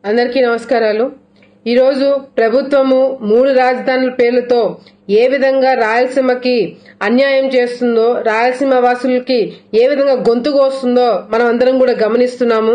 అందరికీ నమస్కారాలు ఈరోజు ప్రభుత్వము మూడు రాజధానుల పేర్లతో ఏ విధంగా రాయలసీమకి అన్యాయం చేస్తుందో రాయలసీమ వాసులకి ఏ విధంగా గొంతు కోస్తుందో మనం అందరం కూడా గమనిస్తున్నాము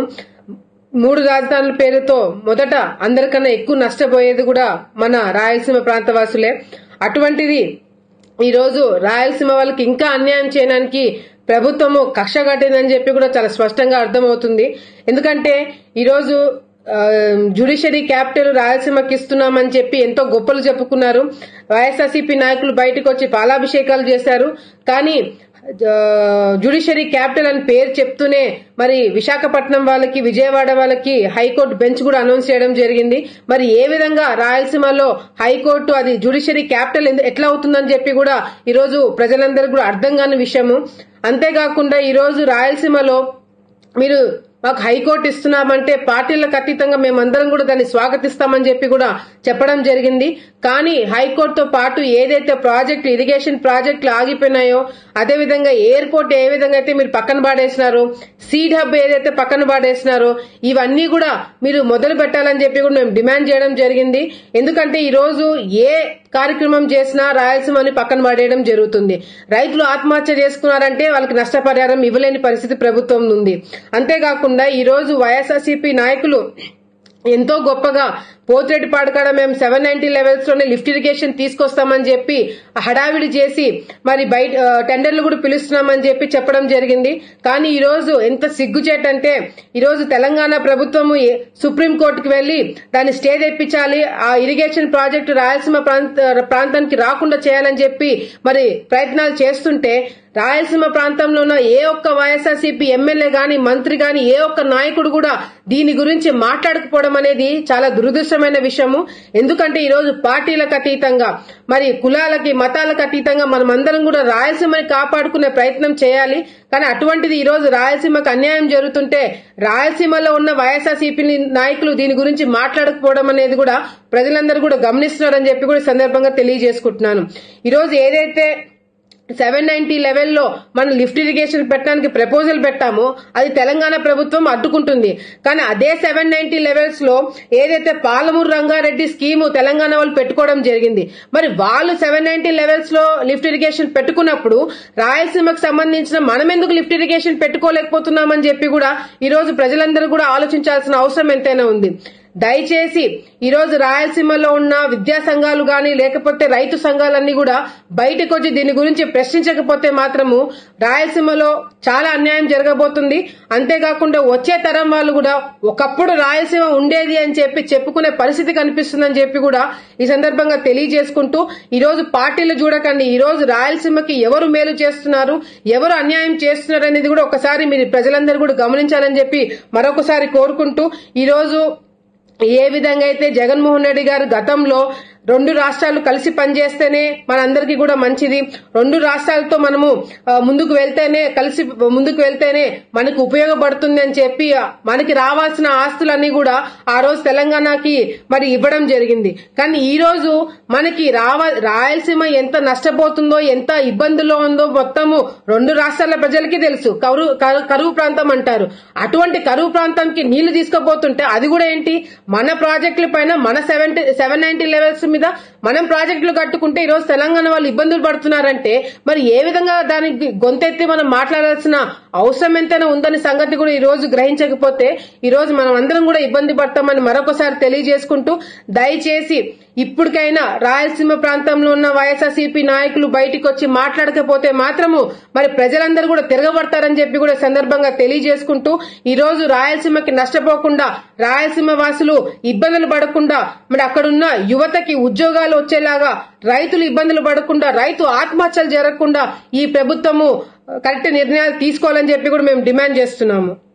మూడు రాజధానుల పేరుతో మొదట అందరికన్నా ఎక్కువ నష్టపోయేది కూడా మన రాయలసీమ ప్రాంత వాసులే అటువంటిది ఈరోజు రాయలసీమ వాళ్ళకి ఇంకా అన్యాయం చేయడానికి ప్రభుత్వము కక్ష కట్టిందని చెప్పి కూడా చాలా స్పష్టంగా అర్థమవుతుంది ఎందుకంటే ఈరోజు జ్యుడిషియరీ క్యాపిటల్ రాయలసీమకి ఇస్తున్నామని చెప్పి ఎంతో గొప్పలు చెప్పుకున్నారు వైఎస్ఆర్సీపీ నాయకులు బయటకు వచ్చి పాలాభిషేకాలు చేశారు కానీ జ్యుడిషియరీ క్యాపిటల్ అని పేరు చెప్తూనే మరి విశాఖపట్నం వాళ్ళకి విజయవాడ వాళ్ళకి హైకోర్టు బెంచ్ కూడా అనౌన్స్ చేయడం జరిగింది మరి ఏ విధంగా రాయలసీమలో హైకోర్టు అది జ్యుడిషియరీ క్యాపిటల్ ఎట్లా అవుతుందని చెప్పి కూడా ఈరోజు ప్రజలందరికీ కూడా అర్థం కాని విషయము అంతేకాకుండా ఈరోజు రాయలసీమలో మీరు మాకు హైకోర్టు ఇస్తున్నామంటే పార్టీలకు అతీతంగా మేమందరం కూడా దాన్ని స్వాగతిస్తామని చెప్పి కూడా చెప్పడం జరిగింది కానీ హైకోర్టుతో పాటు ఏదైతే ప్రాజెక్టు ఇరిగేషన్ ప్రాజెక్టులు ఆగిపోయినాయో అదేవిధంగా ఎయిర్పోర్ట్ ఏ విధంగా అయితే మీరు పక్కన పాడేసినారో సీడ్ హబ్ ఏదైతే పక్కన పాడేసినారో ఇవన్నీ కూడా మీరు మొదలు పెట్టాలని చెప్పి కూడా మేము డిమాండ్ చేయడం జరిగింది ఎందుకంటే ఈ రోజు ఏ కార్యక్రమం చేసినా రాయలసీమని పక్కన పడేయడం జరుగుతుంది రైతులు ఆత్మహత్య చేసుకున్నారంటే వాళ్ళకి నష్టపరిహారం ఇవ్వలేని పరిస్థితి ప్రభుత్వం ఉంది అంతేకాకుండా ఈ రోజు వైఎస్ఆర్సీపీ నాయకులు ఎంతో గొప్పగా పోతిరెడ్డిపాడు కాడ మేము సెవెన్ నైన్టీ లెవెల్స్ లోనే లిఫ్ట్ ఇరిగేషన్ తీసుకొస్తామని చెప్పి హడావిడి చేసి మరి బయట టెండర్లు కూడా పిలుస్తున్నామని చెప్పి చెప్పడం జరిగింది కానీ ఈ రోజు ఎంత సిగ్గుచేటంటే ఈ రోజు తెలంగాణ ప్రభుత్వము సుప్రీంకోర్టుకు వెళ్లి దాన్ని స్టే తెప్పించాలి ఆ ఇరిగేషన్ ప్రాజెక్టు రాయలసీమ ప్రాంతానికి రాకుండా చేయాలని చెప్పి మరి ప్రయత్నాలు చేస్తుంటే రాయలసీమ ప్రాంతంలో ఉన్న ఏ ఒక్క వైఎస్ఆర్సీపీ ఎమ్మెల్యే గాని మంత్రి గాని ఏ ఒక్క నాయకుడు కూడా దీని గురించి మాట్లాడకపోవడం అనేది చాలా దురదృష్టమైన విషయము ఎందుకంటే ఈ రోజు పార్టీలకు అతీతంగా మరి కులాలకి మతాలకు అతీతంగా మనం అందరం కూడా రాయలసీమని కాపాడుకునే ప్రయత్నం చేయాలి కానీ అటువంటిది ఈ రోజు రాయలసీమకు అన్యాయం జరుగుతుంటే రాయలసీమలో ఉన్న వైఎస్ఆర్సీపీ నాయకులు దీని గురించి మాట్లాడకపోవడం అనేది కూడా ప్రజలందరూ కూడా గమనిస్తున్నారని చెప్పి కూడా సందర్భంగా తెలియజేసుకుంటున్నాను ఈ రోజు ఏదైతే సెవెన్ నైన్టీ లెవెల్లో మనం లిఫ్ట్ ఇరిగేషన్ పెట్టడానికి ప్రపోజల్ పెట్టామో అది తెలంగాణ ప్రభుత్వం అడ్డుకుంటుంది కానీ అదే సెవెన్ నైన్టీ లెవెల్స్ లో ఏదైతే పాలమూరు రంగారెడ్డి స్కీము తెలంగాణ వాళ్ళు పెట్టుకోవడం జరిగింది మరి వాళ్ళు సెవెన్ నైన్టీ లెవెల్స్ లో లిఫ్ట్ ఇరిగేషన్ పెట్టుకున్నప్పుడు రాయలసీమకు సంబంధించిన మనం ఎందుకు లిఫ్ట్ ఇరిగేషన్ పెట్టుకోలేకపోతున్నామని చెప్పి కూడా ఈ రోజు ప్రజలందరూ కూడా ఆలోచించాల్సిన అవసరం ఎంతైనా ఉంది దయచేసి ఈరోజు రాయలసీమలో ఉన్న విద్యా సంఘాలు గాని లేకపోతే రైతు సంఘాలన్నీ కూడా బయటకు వచ్చి దీని గురించి ప్రశ్నించకపోతే మాత్రము రాయలసీమలో చాలా అన్యాయం జరగబోతుంది అంతేకాకుండా వచ్చే తరం వాళ్ళు కూడా ఒకప్పుడు రాయలసీమ ఉండేది అని చెప్పి చెప్పుకునే పరిస్థితి కనిపిస్తుందని చెప్పి కూడా ఈ సందర్భంగా తెలియజేసుకుంటూ ఈ రోజు పార్టీలు చూడకండి ఈ రోజు రాయలసీమకి ఎవరు మేలు చేస్తున్నారు ఎవరు అన్యాయం చేస్తున్నారు అనేది కూడా ఒకసారి మీరు ప్రజలందరూ కూడా గమనించాలని చెప్పి మరొకసారి కోరుకుంటూ ఈ రోజు ఏ విధంగా అయితే జగన్మోహన్ రెడ్డి గారు గతంలో రెండు రాష్ట్రాలు కలిసి పనిచేస్తేనే మనందరికీ కూడా మంచిది రెండు రాష్ట్రాలతో మనము ముందుకు వెళ్తేనే కలిసి ముందుకు వెళ్తేనే మనకు ఉపయోగపడుతుంది అని చెప్పి మనకి రావాల్సిన ఆస్తులన్నీ కూడా ఆ రోజు తెలంగాణకి మరి ఇవ్వడం జరిగింది కానీ ఈ రోజు మనకి రావ రాయలసీమ ఎంత నష్టపోతుందో ఎంత ఇబ్బందుల్లో ఉందో మొత్తము రెండు రాష్ట్రాల ప్రజలకి తెలుసు కరువు కరువు ప్రాంతం అంటారు అటువంటి కరువు ప్రాంతంకి నీళ్లు తీసుకుపోతుంటే అది కూడా ఏంటి మన ప్రాజెక్టుల పైన మన సెవెంటీ సెవెన్ నైన్టీ లెవెల్స్ మీద మనం ప్రాజెక్టులు కట్టుకుంటే ఈ రోజు తెలంగాణ వాళ్ళు ఇబ్బందులు పడుతున్నారంటే మరి ఏ విధంగా దానికి గొంతెత్తి మనం మాట్లాడాల్సిన అవసరం ఎంతైనా ఉందని సంగతి కూడా ఈ రోజు గ్రహించకపోతే ఈ రోజు మనం అందరం కూడా ఇబ్బంది పడతామని మరొకసారి తెలియజేసుకుంటూ దయచేసి ఇప్పటికైనా రాయలసీమ ప్రాంతంలో ఉన్న వైఎస్ఆర్సీపీ నాయకులు బయటికి వచ్చి మాట్లాడకపోతే మాత్రము మరి ప్రజలందరూ కూడా తిరగబడతారని చెప్పి కూడా సందర్భంగా తెలియజేసుకుంటూ ఈ రోజు రాయలసీమకి నష్టపోకుండా రాయలసీమ వాసులు ఇబ్బందులు పడకుండా మరి అక్కడున్న యువతకి ఉద్యోగాలు వచ్చేలాగా రైతులు ఇబ్బందులు పడకుండా రైతు ఆత్మహత్యలు జరగకుండా ఈ ప్రభుత్వము కరెక్ట్ నిర్ణయాలు తీసుకోవాలని చెప్పి కూడా మేము డిమాండ్ చేస్తున్నాము